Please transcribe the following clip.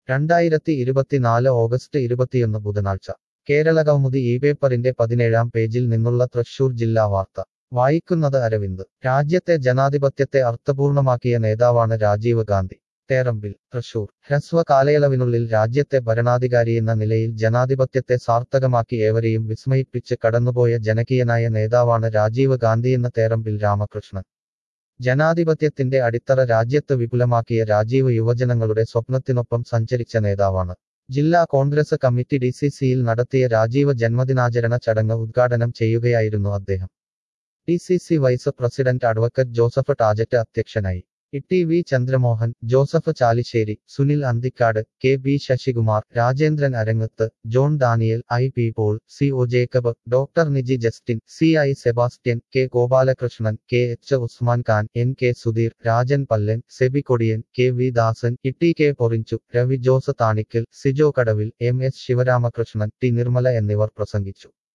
രണ്ടായിരത്തി ഇരുപത്തിനാല് ഓഗസ്റ്റ് ഇരുപത്തിയൊന്ന് ബുധനാഴ്ച കേരള കൗമുദി ഈ പേപ്പറിന്റെ പതിനേഴാം പേജിൽ നിന്നുള്ള തൃശൂർ ജില്ലാ വാർത്ത വായിക്കുന്നത് അരവിന്ദ് രാജ്യത്തെ ജനാധിപത്യത്തെ അർത്ഥപൂർണമാക്കിയ നേതാവാണ് രാജീവ് ഗാന്ധി തേറമ്പിൽ തൃശൂർ ഹ്രസ്വ കാലയളവിനുള്ളിൽ രാജ്യത്തെ ഭരണാധികാരിയെന്ന നിലയിൽ ജനാധിപത്യത്തെ സാർത്ഥകമാക്കി ഏവരെയും വിസ്മയിപ്പിച്ച് കടന്നുപോയ ജനകീയനായ നേതാവാണ് രാജീവ് ഗാന്ധിയെന്ന തേറമ്പിൽ രാമകൃഷ്ണൻ ജനാധിപത്യത്തിന്റെ അടിത്തറ രാജ്യത്ത് വിപുലമാക്കിയ രാജീവ് യുവജനങ്ങളുടെ സ്വപ്നത്തിനൊപ്പം സഞ്ചരിച്ച നേതാവാണ് ജില്ലാ കോൺഗ്രസ് കമ്മിറ്റി ഡി സി സിയിൽ നടത്തിയ രാജീവ് ജന്മദിനാചരണ ചടങ്ങ് ഉദ്ഘാടനം ചെയ്യുകയായിരുന്നു അദ്ദേഹം D C C vice president advocate Joseph Tajet അധ്യക്ഷനായി E V Chandramohan Joseph Chalissery Sunil Anthikad K B Sasikumar Rajendran Arangath John Daniel I P Paul C O Jacob doctor Niji Justin C I Sebastian K Gopalakrishnan K H Usman Khan N K Sudheer Rajan Pallan Sebi Kodiyan K V Dasan Itty K Porinju Ravi Jose Thanikkal Sijo Kadavil M S Sivaramakrishnan T Nirmala എന്നിവർ പ്രസംഗിച്ചു